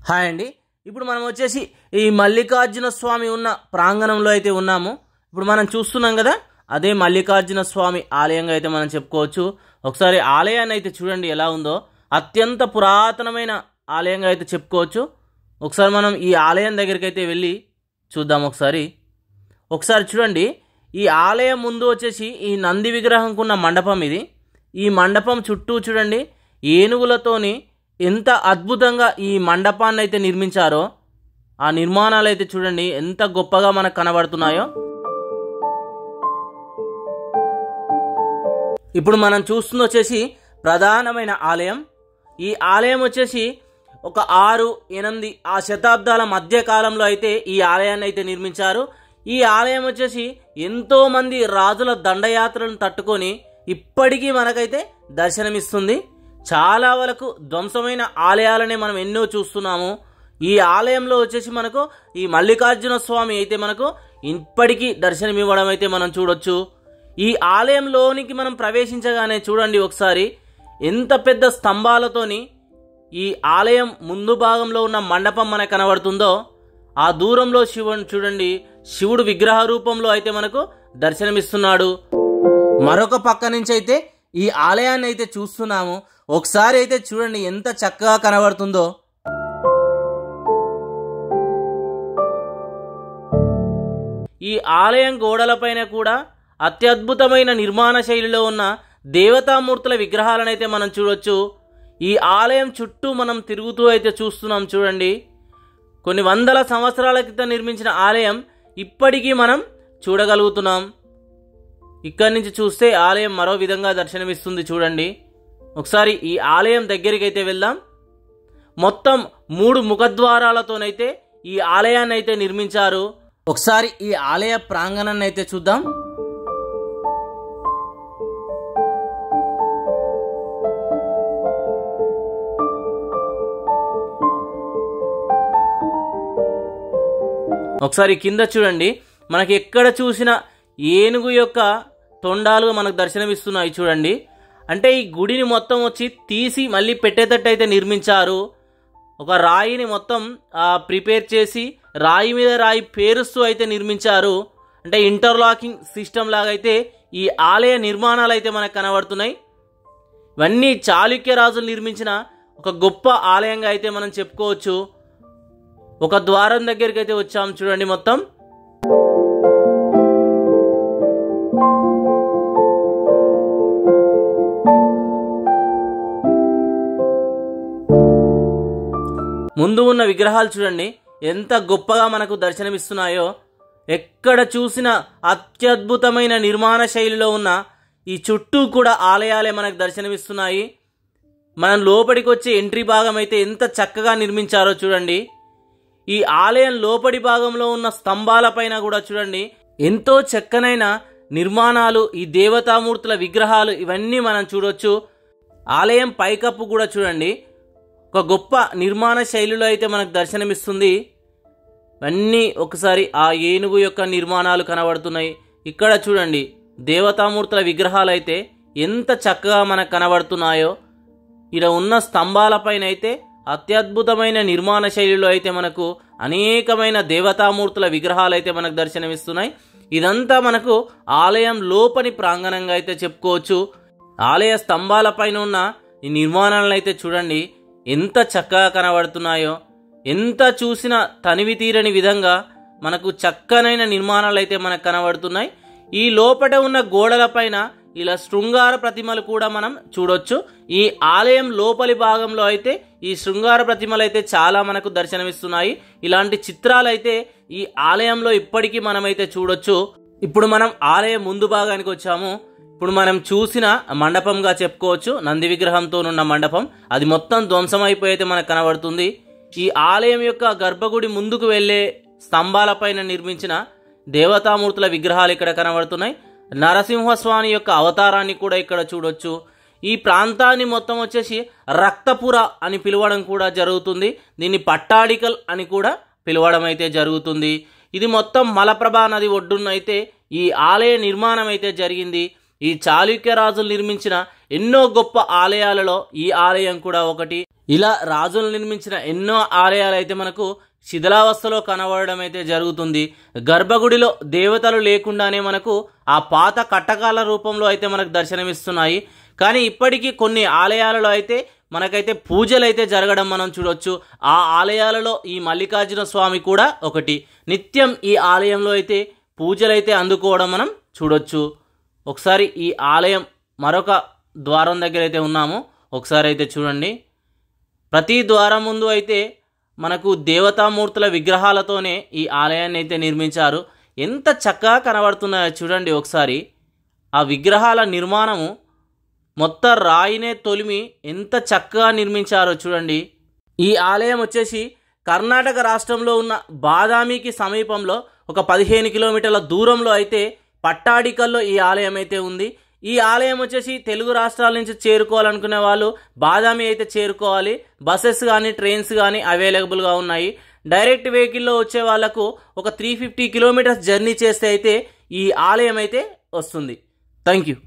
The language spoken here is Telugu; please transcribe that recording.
హాయ్ అండి ఇప్పుడు మనం వచ్చేసి ఈ మల్లికార్జున స్వామి ఉన్న ప్రాంగణంలో అయితే ఉన్నాము ఇప్పుడు మనం చూస్తున్నాం కదా అదే మల్లికార్జున స్వామి ఆలయంగా అయితే మనం చెప్పుకోవచ్చు ఒకసారి ఆలయాన్ని అయితే చూడండి ఎలా ఉందో అత్యంత పురాతనమైన ఆలయంగా అయితే చెప్పుకోవచ్చు ఒకసారి మనం ఈ ఆలయం దగ్గరికి అయితే వెళ్ళి చూద్దాం ఒకసారి ఒకసారి చూడండి ఈ ఆలయం ముందు వచ్చేసి ఈ నంది విగ్రహంకున్న మండపం ఇది ఈ మండపం చుట్టూ చూడండి ఏనుగులతోని ఎంత అద్భుతంగా ఈ మండపాన్ని అయితే నిర్మించారో ఆ నిర్మాణాలు అయితే చూడండి ఎంత గొప్పగా మనకు కనబడుతున్నాయో ఇప్పుడు మనం చూస్తుంది వచ్చేసి ప్రధానమైన ఆలయం ఈ ఆలయం వచ్చేసి ఒక ఆరు ఎనిమిది ఆ శతాబ్దాల మధ్య కాలంలో అయితే ఈ ఆలయాన్ని అయితే నిర్మించారు ఈ ఆలయం వచ్చేసి ఎంతో మంది రాజుల దండయాత్రలను తట్టుకొని ఇప్పటికీ మనకైతే దర్శనమిస్తుంది చాలా వరకు ధ్వంసమైన ఆలయాలనే మనం ఎన్నో చూస్తున్నాము ఈ ఆలయంలో వచ్చేసి మనకు ఈ మల్లికార్జున స్వామి అయితే మనకు ఇప్పటికీ దర్శనమివ్వడం అయితే మనం చూడొచ్చు ఈ ఆలయంలోనికి మనం ప్రవేశించగానే చూడండి ఒకసారి ఎంత పెద్ద స్తంభాలతోని ఈ ఆలయం ముందు భాగంలో ఉన్న మండపం మనకు కనబడుతుందో ఆ దూరంలో శివుని చూడండి శివుడు విగ్రహ రూపంలో అయితే మనకు దర్శనమిస్తున్నాడు మరొక పక్క నుంచి అయితే ఈ ఆలయాన్ని అయితే చూస్తున్నాము ఒకసారి అయితే చూడండి ఎంత చక్కగా కనబడుతుందో ఈ ఆలయం గోడలపైన కూడా అత్యద్భుతమైన నిర్మాణ శైలిలో ఉన్న దేవతామూర్తుల విగ్రహాలను అయితే మనం చూడొచ్చు ఈ ఆలయం చుట్టూ మనం తిరుగుతూ అయితే చూస్తున్నాం చూడండి కొన్ని వందల సంవత్సరాల క్రితం నిర్మించిన ఆలయం ఇప్పటికీ మనం చూడగలుగుతున్నాం ఇక్కడి నుంచి చూస్తే ఆలయం మరో విధంగా దర్శనమిస్తుంది చూడండి ఒకసారి ఈ ఆలయం దగ్గరికి అయితే వెళ్దాం మొత్తం మూడు ముఖద్వారాలతోనైతే ఈ ఆలయాన్ని అయితే నిర్మించారు ఒకసారి ఈ ఆలయ ప్రాంగణాన్ని అయితే చూద్దాం ఒకసారి కింద చూడండి మనకి ఎక్కడ చూసిన ఏనుగు యొక్క తొండాలు మనకు దర్శనమిస్తున్నాయి చూడండి అంటే ఈ గుడిని మొత్తం వచ్చి తీసి మళ్ళీ పెట్టేటట్టు అయితే నిర్మించారు ఒక రాయిని మొత్తం ప్రిపేర్ చేసి రాయి మీద రాయి పేరుస్తూ అయితే నిర్మించారు అంటే ఇంటర్లాకింగ్ సిస్టమ్ లాగా అయితే ఈ ఆలయ నిర్మాణాలు అయితే మనకు కనబడుతున్నాయి ఇవన్నీ చాళుక్య రాజులు నిర్మించిన ఒక గొప్ప ఆలయంగా అయితే మనం చెప్పుకోవచ్చు ఒక ద్వారం దగ్గరికి అయితే వచ్చాము చూడండి మొత్తం ముందు ఉన్న విగ్రహాలు చూడండి ఎంత గొప్పగా మనకు దర్శనమిస్తున్నాయో ఎక్కడ చూసిన అత్యద్భుతమైన నిర్మాణ శైలిలో ఉన్న ఈ చుట్టూ కూడా ఆలయాలే మనకు దర్శనమిస్తున్నాయి మనం లోపలికి వచ్చే ఎంట్రీ భాగం అయితే ఎంత చక్కగా నిర్మించారో చూడండి ఈ ఆలయం లోపలి భాగంలో ఉన్న స్తంభాలపైన కూడా చూడండి ఎంతో చక్కనైన నిర్మాణాలు ఈ దేవతామూర్తుల విగ్రహాలు ఇవన్నీ మనం చూడొచ్చు ఆలయం పైకప్పు కూడా చూడండి ఒక గొప్ప నిర్మాణ శైలిలో అయితే మనకు దర్శనమిస్తుంది అన్నీ ఒకసారి ఆ ఏనుగు యొక్క నిర్మాణాలు కనబడుతున్నాయి ఇక్కడ చూడండి దేవతామూర్తుల విగ్రహాలు అయితే ఎంత చక్కగా మనకు కనబడుతున్నాయో ఇక్కడ ఉన్న స్తంభాలపైన అయితే అత్యద్భుతమైన నిర్మాణ శైలిలో అయితే మనకు అనేకమైన దేవతామూర్తుల విగ్రహాలు అయితే మనకు దర్శనమిస్తున్నాయి ఇదంతా మనకు ఆలయం లోపని ప్రాంగణంగా అయితే చెప్పుకోవచ్చు ఆలయ స్తంభాలపైన ఉన్న ఈ నిర్మాణాలను అయితే చూడండి ఎంత చక్కగా కనబడుతున్నాయో ఎంత చూసినా తనివి తీరని విధంగా మనకు చక్కనైన నిర్మాణాలు అయితే మనకు కనబడుతున్నాయి ఈ లోపట ఉన్న గోడలపైన ఇలా శృంగార ప్రతిమలు కూడా మనం చూడొచ్చు ఈ ఆలయం లోపలి భాగంలో అయితే ఈ శృంగార ప్రతిమలు అయితే చాలా మనకు దర్శనమిస్తున్నాయి ఇలాంటి చిత్రాలు అయితే ఈ ఆలయంలో ఇప్పటికీ మనమైతే చూడొచ్చు ఇప్పుడు మనం ఆలయం ముందు భాగానికి వచ్చాము ఇప్పుడు మనం చూసిన మండపంగా చెప్పుకోవచ్చు నంది విగ్రహంతో ఉన్న మండపం అది మొత్తం ధ్వంసమైపోయి అయితే మనకు కనబడుతుంది ఈ ఆలయం యొక్క గర్భగుడి ముందుకు వెళ్ళే స్తంభాలపైన నిర్మించిన దేవతామూర్తుల విగ్రహాలు ఇక్కడ కనబడుతున్నాయి నరసింహస్వామి యొక్క అవతారాన్ని కూడా ఇక్కడ చూడొచ్చు ఈ ప్రాంతాన్ని మొత్తం వచ్చేసి రక్తపుర అని పిలవడం కూడా జరుగుతుంది దీన్ని పట్టాడికల్ అని కూడా పిలవడం అయితే జరుగుతుంది ఇది మొత్తం మలప్రభా నది ఒడ్డున అయితే ఈ ఆలయ నిర్మాణం అయితే జరిగింది ఈ చాళుక్య రాజులు నిర్మించిన ఎన్నో గొప్ప ఆలయాలలో ఈ ఆలయం కూడా ఒకటి ఇలా రాజులు నిర్మించిన ఎన్నో ఆలయాలు అయితే మనకు శిథిలావస్థలో కనబడడం అయితే జరుగుతుంది గర్భగుడిలో దేవతలు లేకుండానే మనకు ఆ పాత కట్టకాల రూపంలో అయితే మనకు దర్శనమిస్తున్నాయి కానీ ఇప్పటికీ కొన్ని ఆలయాలలో అయితే మనకైతే పూజలు అయితే జరగడం మనం చూడొచ్చు ఆ ఆలయాలలో ఈ మల్లికార్జున స్వామి కూడా ఒకటి నిత్యం ఈ ఆలయంలో అయితే పూజలు అయితే అందుకోవడం మనం చూడొచ్చు ఒకసారి ఈ ఆలయం మరొక ద్వారం దగ్గర అయితే ఉన్నాము ఒకసారి అయితే చూడండి ప్రతి ద్వారం ముందు అయితే మనకు దేవతామూర్తుల విగ్రహాలతోనే ఈ ఆలయాన్ని అయితే నిర్మించారు ఎంత చక్కగా కనబడుతున్నాయో చూడండి ఒకసారి ఆ విగ్రహాల నిర్మాణము మొత్తం రాయినే తొలిమి ఎంత చక్కగా నిర్మించారో చూడండి ఈ ఆలయం వచ్చేసి కర్ణాటక రాష్ట్రంలో ఉన్న బాదామికి సమీపంలో ఒక పదిహేను కిలోమీటర్ల దూరంలో అయితే పట్టాడికల్లో ఈ ఆలయం అయితే ఉంది ఈ ఆలయం వచ్చేసి తెలుగు రాష్ట్రాల నుంచి చేరుకోవాలనుకునే వాళ్ళు బాదామి అయితే చేరుకోవాలి బస్సెస్ కానీ ట్రైన్స్ కానీ అవైలబుల్గా ఉన్నాయి డైరెక్ట్ వెహికల్లో వచ్చే వాళ్ళకు ఒక త్రీ ఫిఫ్టీ కిలోమీటర్స్ జర్నీ చేస్తే అయితే ఈ ఆలయం అయితే వస్తుంది థ్యాంక్ యూ